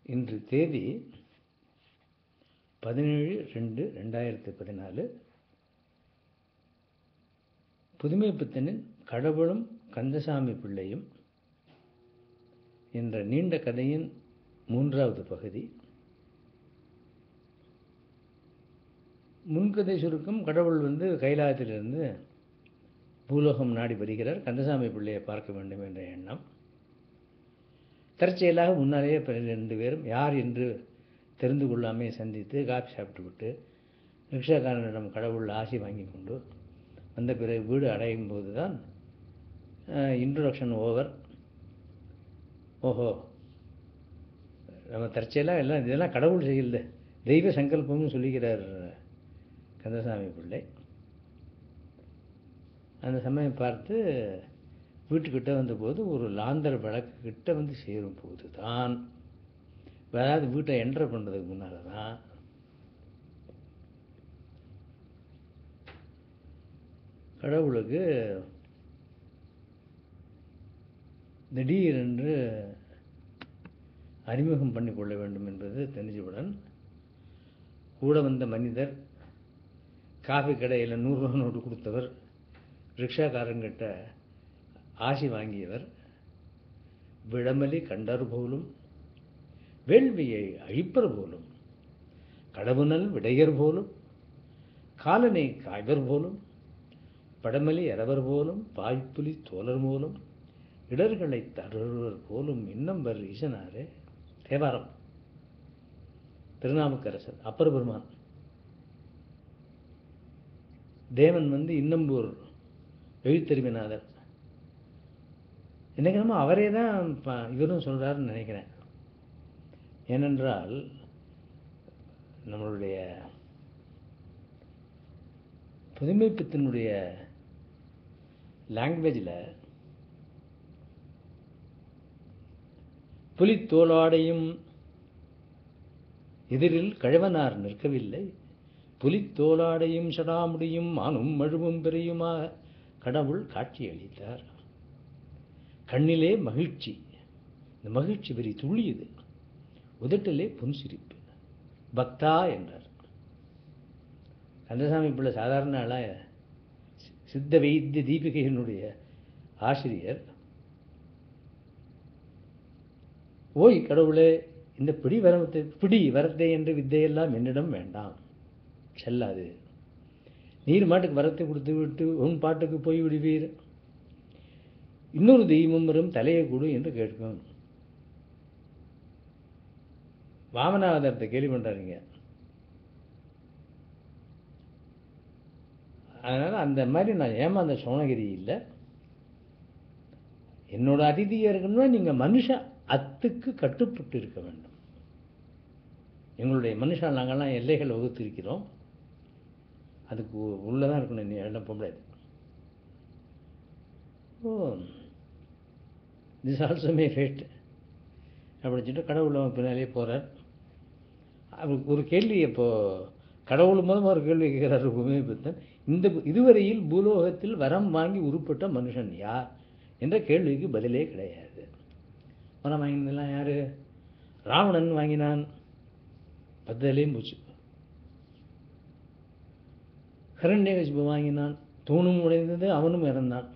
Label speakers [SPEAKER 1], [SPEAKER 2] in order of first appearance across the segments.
[SPEAKER 1] இன்று தேதி பதினேழு ரெண்டு ரெண்டாயிரத்தி பதினாலு புதுமை பித்தனின் கடவுளும் கந்தசாமி பிள்ளையும் என்ற நீண்ட கதையின் மூன்றாவது பகுதி முன்கதை சுருக்கம் கடவுள் வந்து கைலாயத்திலிருந்து பூலோகம் நாடி வருகிறார் கந்தசாமி பிள்ளையை பார்க்க வேண்டும் என்ற எண்ணம் தற்செயலாக முன்னாலேயே ரெண்டு பேரும் யார் என்று தெரிந்து கொள்ளாமே சந்தித்து காஃபி சாப்பிட்டு விட்டு ரிக்ஷாக்காரனிடம் கடவுள் ஆசி வாங்கி கொண்டு வந்த பிறகு வீடு அடையும் போது தான் இன்ட்ரொடக்ஷன் ஓவர் ஓஹோ நம்ம தற்செயலாக எல்லாம் இதெல்லாம் கடவுள் செய்யல தெய்வ சங்கல்பம்னு சொல்லிக்கிறார் கந்தசாமி பிள்ளை அந்த சமயம் பார்த்து வீட்டுக்கிட்ட வந்தபோது ஒரு லாந்தர் விளக்கு கிட்ட வந்து சேரும் போது தான் அதாவது வீட்டை என்டர் பண்ணுறதுக்கு முன்னால் தான் கடவுளுக்கு திடீரென்று அறிமுகம் பண்ணி கொள்ள வேண்டும் என்பது தெரிஞ்சவுடன் கூட வந்த மனிதர் காஃபி கடையில் நூறுரூவா நோட்டு கொடுத்தவர் ரிக்ஷாக்காரங்கிட்ட ஆசி வாங்கியவர் விளமலி கண்டர் போலும் வேள்வியை அழிப்பர் போலும் கடவுணல் விடையர் போலும் காலனை காய்வர் போலும் படமலி அரவர் போலும் பாய்ப்புலி தோழர் போலும் இடர்களை தருவர் போலும் இன்னம்பர் ஈசனாரே தேவாரம் திருநாவுக்கரசர் அப்பர் பெருமான் தேவன் வந்து இன்னம்பூர் எழுத்தறிவிநாதர் எனக்கு நம்ம அவரே தான் இவரும் சொல்கிறாருன்னு நினைக்கிறேன் ஏனென்றால் நம்மளுடைய புதுமைப்பித்தனுடைய லாங்குவேஜில் புலித்தோளாடையும் எதிரில் கழவனார் நிற்கவில்லை புலித்தோளாடையும் சடாமுடியும் மானும் மழுவும் பெரியுமாக கடவுள் காட்சியளித்தார் கண்ணிலே மகிழ்ச்சி இந்த மகிழ்ச்சி வெறி துள்ளியது உதட்டிலே புன்சிரிப்பு பக்தா என்றார் கந்தசாமி பிள்ளை சாதாரண ஆளாக சித்த வைத்திய தீபிகையினுடைய ஆசிரியர் ஓய் கடவுளே இந்த பிடி வரத்தை பிடி வரத்தை என்று வித்தையெல்லாம் என்னிடம் வேண்டாம் செல்லாது நீர் மாட்டுக்கு வரத்தை கொடுத்து விட்டு உன் பாட்டுக்கு போய் விடுவீர் இன்னொரு தெய்வம் வரும் தலையை கொடு என்று கேட்கும் வாமனாவதரத்தை கேள்வி பண்ணுறாருங்க அதனால் அந்த மாதிரி நான் ஏமாந்த சோனகிரி இல்லை என்னோட அதிதியாக இருக்கணும்னா நீங்கள் மனுஷன் அத்துக்கு கட்டுப்பட்டு இருக்க வேண்டும் எங்களுடைய மனுஷன் நாங்கள்லாம் எல்லைகள் வகுத்திருக்கிறோம் அதுக்கு உள்ளே தான் இருக்கணும் நீ எல்லாம் போக முடியாது oh this also may fade அப்படின்னு சொல்லிட்டு கடவுள் பின்னாலே போகிறார் அவருக்கு ஒரு கேள்வி இப்போது கடவுள் மூலமாக ஒரு கேள்வி கேட்குறாரு உமையபுத்தன் இந்த இதுவரையில் பூலோகத்தில் வரம் வாங்கி உருப்பட்ட மனுஷன் யார் என்ற கேள்விக்கு பதிலே கிடையாது வரம் வாங்கினதெல்லாம் யார் ராவணன் வாங்கினான் பத்தலையும் போச்சு ஹரண்யகசிபு வாங்கினான் தூணும் உடைந்தது அவனும் இறந்தான்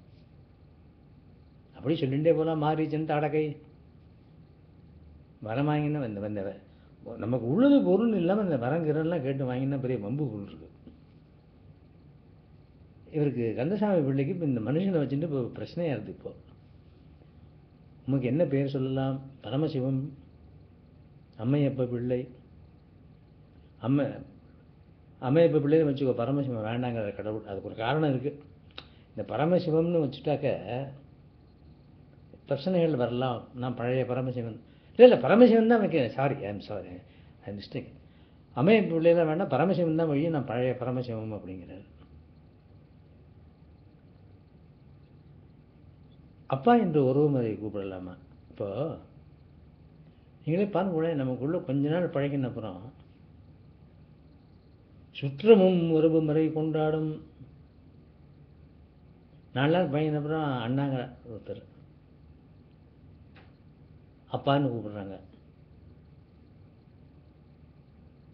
[SPEAKER 1] அப்படி சொல்லிகிட்டே போகலாம் மாரீச்சன் தடக்கை வரம் வாங்கினா வந்த வந்த நமக்கு உள்ளது பொருள் இல்லாமல் இந்த வரங்கிறெல்லாம் கேட்டு வாங்கினா பெரிய வம்பு பொருள் இருக்கு இவருக்கு கந்தசாமி பிள்ளைக்கு இப்போ இந்த மனுஷனை வச்சுட்டு இப்போ பிரச்சனையாக இருக்குது இப்போ நமக்கு என்ன பேர் சொல்லலாம் பரமசிவம் அம்மையப்ப பிள்ளை அம்மை அம்மையப்ப பிள்ளைன்னு வச்சுக்கோ பரமசிவம் வேண்டாங்கிற கடவுள் அதுக்கு ஒரு காரணம் இருக்குது இந்த பரமசிவம்னு வச்சுட்டாக்க பிரச்சனைகள் வரலாம் நான் பழைய பரமசிவன் இல்லை இல்லை பரமசிவன் தான் வைக்கிறேன் sorry I am sorry I mistake Ammaiyappa பிள்ளைலாம் வேண்டாம் பரமசிவன் தான் வழி நான் பழைய பரமசிவம் அப்படிங்கிறார் அப்பா என்று உறவுமுறையை கூப்பிடலாமா இப்போ நீங்களே பாருங்க நமக்குள்ள கொஞ்ச நாள் பழகின அப்புறம் சுற்றமும் உறவு முறை கொண்டாடும் நாலு நாள் பழகின அப்புறம் அண்ணாங்கிற ஒருத்தர் அப்பான்னு கூப்பிடுறாங்க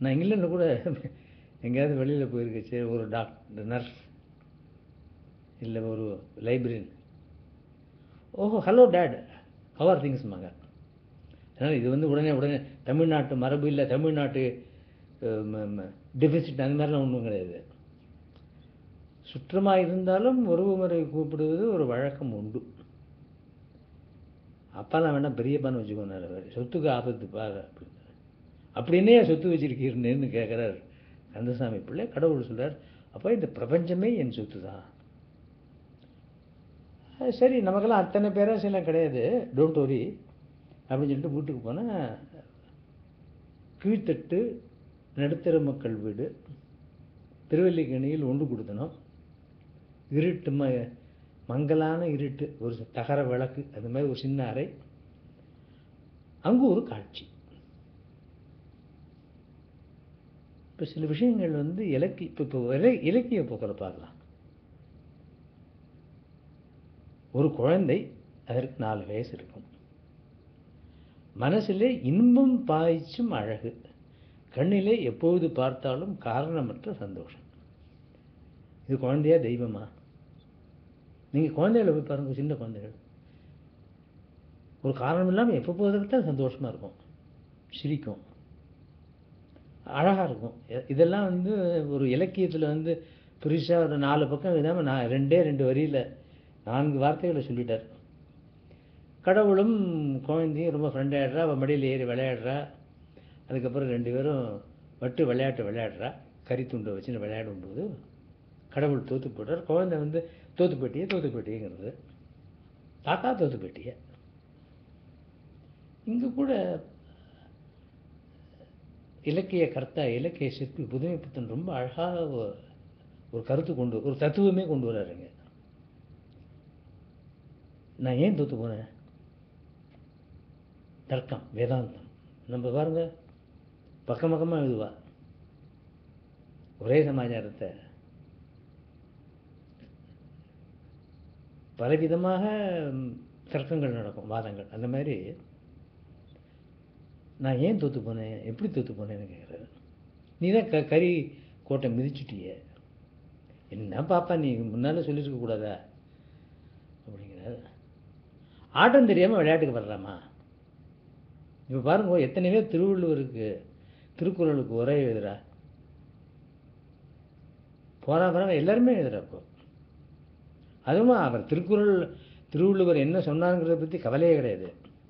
[SPEAKER 1] நான் இங்கிலாண்டில் கூட எங்கேயாவது வெளியில் போயிருக்கச்சு ஒரு டாக்டர் நர்ஸ் இல்லை ஒரு லைப்ரரியன் ஓஹோ ஹலோ டேட் ஹவர் திங்ஸ்மாங்க அதனால் இது வந்து உடனே உடனே தமிழ்நாட்டு மரபு இல்லை தமிழ்நாட்டு டெபிசிட் அந்த மாதிரிலாம் ஒன்றும் கிடையாது சுற்றமாக இருந்தாலும் உறவு முறை கூப்பிடுவது ஒரு வழக்கம் உண்டு அப்பாலாம் வேணால் பெரியப்பான்னு வச்சுக்கோனாரு சொத்துக்கு ஆபத்து பாரு அப்படின்னு அப்படின்னே சொத்து வச்சிருக்கீர்னு கேட்குறாரு கந்தசாமி பிள்ளை கடவுள் சொல்றார் அப்போ இந்த பிரபஞ்சமே என் சொத்து தான் அது சரி நமக்கெல்லாம் அத்தனை பேராசையெல்லாம் கிடையாது டோன்ட் வரி அப்படின்னு சொல்லிட்டு வீட்டுக்கு போனால் கீழ்த்தட்டு நடுத்தர மக்கள் வீடு திருவல்லிக்கணியில் ஒன்று கொடுத்தனும் இருட்டு ம மங்கலான இருட்டு ஒரு தகர விளக்கு அது மாதிரி ஒரு சின்ன அறை அங்கு ஒரு காட்சி இப்போ சில விஷயங்கள் வந்து இலக்கிய இப்போ இப்போ இல இலக்கிய போக்கில் பார்க்கலாம் ஒரு குழந்தை அதற்கு நாலு வயசு இருக்கும் மனசிலே இன்பம் பாய்ச்சும் அழகு கண்ணிலே எப்பொழுது பார்த்தாலும் காரணமற்ற சந்தோஷம் இது குழந்தையா தெய்வமா நீங்கள் குழந்தைகளை போய் பாருங்க சின்ன குழந்தைகள் ஒரு காரணம் இல்லாமல் எப்போ போகிறதுக்கு தான் சந்தோஷமாக இருக்கும் சிரிக்கும் அழகாக இருக்கும் இ- இதெல்லாம் வந்து ஒரு இலக்கியத்தில் வந்து பெருசாக ஒரு நாலு பக்கம் இல்லாமல் நான் ரெண்டே ரெண்டு வரியில் நான்கு வார்த்தைகளை சொல்லிட்டார் கடவுளும் குழந்தையும் ரொம்ப ஃப்ரெண்ட் ஆகிடுறா அவள் மடியில் ஏறி விளையாடுறா அதுக்கப்புறம் ரெண்டு பேரும் வட்டு விளையாட்டு விளையாடுறா கறி துண்டை வச்சுன்னு விளையாடும்போது கடவுள் தோத்து போட்டார் குழந்தை வந்து தோத்து போட்டியே தோத்து போட்டியேங்கிறது தாத்தா தோத்து போட்டிய இங்கே கூட இலக்கிய கர்த்தா இலக்கிய சிற்பி புதுமை புத்தன் ரொம்ப அழகாக ஒ- ஒரு கருத்து கொண்டு ஒரு தத்துவமே கொண்டு வராருங்க நான் ஏன் தோத்து போனேன் தர்க்கம் வேதாந்தம் நம்ம பாருங்க பக்கம் பக்கமாக எழுதுவா ஒரே சமாச்சாரத்தை பலவிதமாக ம், தர்க்கங்கள் நடக்கும் வாதங்கள் அந்த மாதிரி நான் ஏன் தோத்து போனேன் எப்படி தோத்து போனேன்னு கேட்குறாரு நீ தான் க கறி கோட்டை மிதிச்சுட்டியே என்ன பாப்பா நீ முன்னால் சொல்லியிருக்க கூடாதா அப்படிங்கிறாரு ஆட்டம் தெரியாமல் விளையாட்டுக்கு வர்றாமா இப்போ பாருங்க எத்தனை பேர் திருவள்ளுவருக்கு திருக்குறளுக்கு உரை எழுதுறா போறா போறாங்க எல்லாருமே எழுதுறா இப்போ அதுவும் அவர் திருக்குறள் திருவள்ளுவர் என்ன சொன்னாருங்கிறத பற்றி கவலையே கிடையாது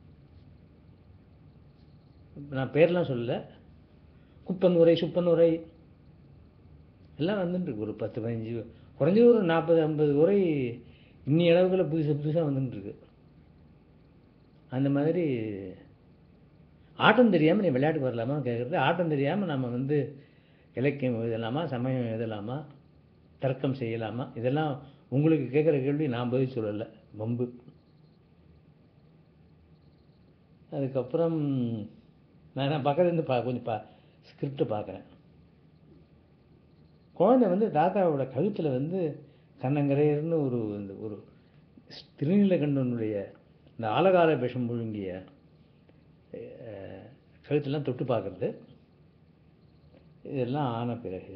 [SPEAKER 1] நான் பேர்லாம் சொல்லல குப்பன் உரை சுப்பன் உரை எல்லாம் வந்துட்டு இருக்கு ஒரு பத்து பதினஞ்சு குறைஞ்சது ஒரு நாற்பது ஐம்பது உரை இன்னி அளவுக்குள்ள புதுசு புதுசாக வந்துட்டு இருக்கு அந்த மாதிரி ஆட்டம் தெரியாமல் நீ விளையாட்டுக்கு வரலாமா கேட்குறது ஆட்டம் தெரியாமல் நம்ம வந்து இலக்கியம் எழுதலாமா சமயம் எழுதலாமா தர்க்கம் செய்யலாமா இதெல்லாம் உங்களுக்கு கேட்குற கேள்வி நான் பதில் சொல்லலை வம்பு அதுக்கப்புறம் நான் நான் பக்கத்துலேருந்து பா கொஞ்சம் பா ஸ்கிரிப்டை பார்க்குறேன் குழந்தை வந்து தாத்தாவோட கழுத்தில் வந்து கண்ணங்கரையர்னு ஒரு இந்த ஒரு திருநீலகண்டனுடைய இந்த ஆலகால விஷம் முழுங்கிய அஹ், கழுத்தெல்லாம் தொட்டு பார்க்குறது இதெல்லாம் ஆன பிறகு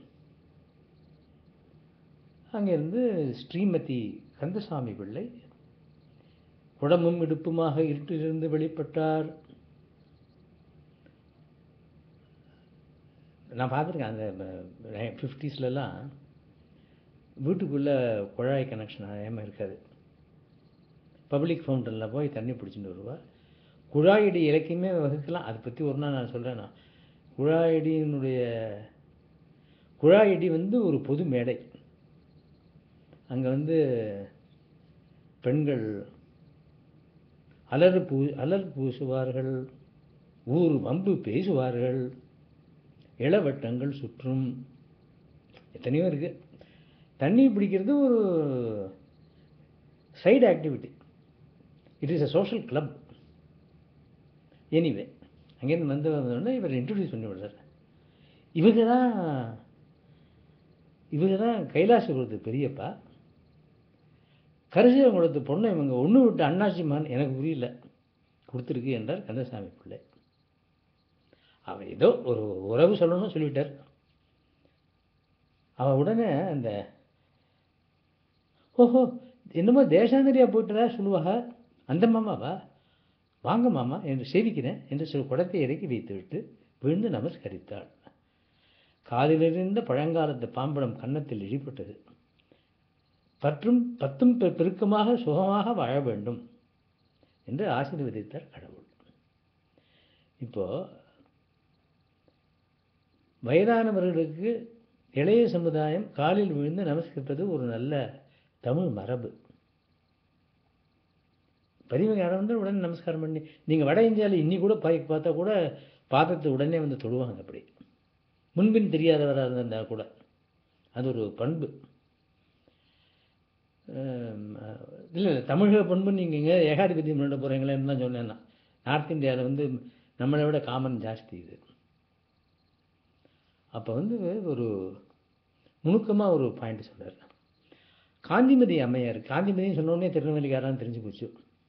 [SPEAKER 1] அங்கேருந்து ஸ்ரீமதி கந்தசாமி பிள்ளை குடமும் இடுப்புமாக இருட்டிலிருந்து வெளிப்பட்டார் நான் பார்த்துருக்கேன் அந்த ஃபிஃப்டிஸ்லலாம் வீட்டுக்குள்ளே குழாய் கனெக்ஷன் ஏமா இருக்காது பப்ளிக் ஃபவுண்டனில் போய் தண்ணி பிடிச்சிட்டு வருவா குழாயடி இலக்கியமே வகுக்கலாம் அதை பற்றி ஒரு நாள் நான் சொல்கிறேன் நான் குழாயடியினுடைய குழாயடி வந்து ஒரு பொது மேடை அங்கே வந்து பெண்கள் அலறு பூ அலர் பூசுவார்கள் ஊர் வம்பு பேசுவார்கள் இளவட்டங்கள் சுற்றும் எத்தனையோ இருக்கு தண்ணி பிடிக்கிறது ஒரு side activity it is a social club anyway அங்கேருந்து வந்து வந்தோடனே இவர் இன்ட்ரடியூஸ் பண்ணி விடுறாரு இவங்க தான் இவங்க தான் கைலாசபுரத்து பெரியப்பா கரிசீலங்குளத்து பொண்ணை இவங்க ஒன்று விட்டு அண்ணாச்சிமான் எனக்கு புரியல கொடுத்துருக்கு என்றார் கந்தசாமி பிள்ளை அவன் ஏதோ ஒரு உறவு சொல்லணும்னு சொல்லிவிட்டார் அவன் உடனே அந்த ஓஹோ என்னமோ தேசாந்திரியா போயிட்டதா சொல்லுவாங்க அந்த மாமாவா வாங்க மாமா என்று சேவிக்கிறேன் என்று சொல் குடத்தை இறக்கி வைத்துவிட்டு விழுந்து நமஸ்கரித்தாள் காலிலிருந்த பழங்காலத்து பாம்படம் கன்னத்தில் இழிப்பட்டது பற்றும் பத்தும் பெ- பெருக்கமாக சுகமாக வாழ வேண்டும் என்று ஆசீர்வதித்தார் கடவுள் இப்போ வயதானவர்களுக்கு இளைய சமுதாயம் காலில் விழுந்து நமஸ்கரிப்பது ஒரு நல்ல தமிழ் மரபு பெரியவங்க வந்து உடனே நமஸ்காரம் பண்ணி நீங்கள் வட இந்தியாவில் இன்னி கூட பாய் பார்த்தா கூட பாதத்தை உடனே வந்து தொடுவாங்க அப்படி முன்பின் தெரியாதவராக இருந்தால் கூட அது ஒரு பண்பு இல்லை இல்லை தமிழக பண்பு நீங்கள் இங்கே ஏகாதிபத்தியம் பண்ண போகிறீங்களேன்னு தான் சொன்னேன் நான் நார்த் இந்தியாவில் வந்து நம்மளை விட காமன் ஜாஸ்தி இது அப்போ வந்து ஒரு நுணுக்கமாக ஒரு பாயிண்ட் சொல்றார் காந்திமதி அம்மையார் காந்திமதின்னு சொன்னோடனே திருநெல்வேலிக்காரன் தெரிஞ்சு போச்சு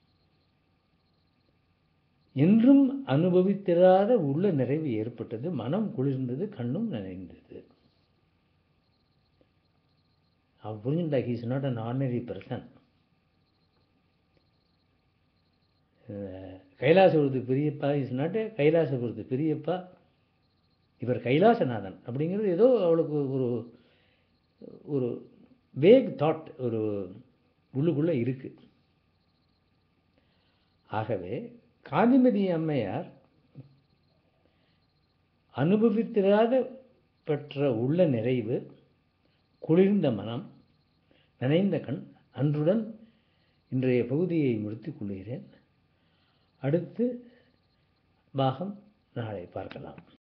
[SPEAKER 1] என்றும் அனுபவித்திராத உள்ள நிறைவு ஏற்பட்டது மனம் குளிர்ந்தது கண்ணும் நனைந்தது அவன் புரிஞ்சுட்டா he's not an ordinary person கைலாசபுரத்து பெரியப்பா இஸ் நாட் கைலாசபுரத்து பெரியப்பா இவர் கைலாசநாதன் அப்படிங்கிறது ஏதோ அவளுக்கு ஒரு ஒரு வேக் தாட் ஒரு உள்ளுக்குள்ளே இருக்கு ஆகவே காந்திமதி அம்மையார் அனுபவித்திராத பெற்ற உள்ள நிறைவு குளிர்ந்த மனம் நனைந்த கண் அன்றுடன் இன்றைய பகுதியை முடித்துக் கொள்கிறேன் அடுத்து பாகம் நாளை பார்க்கலாம்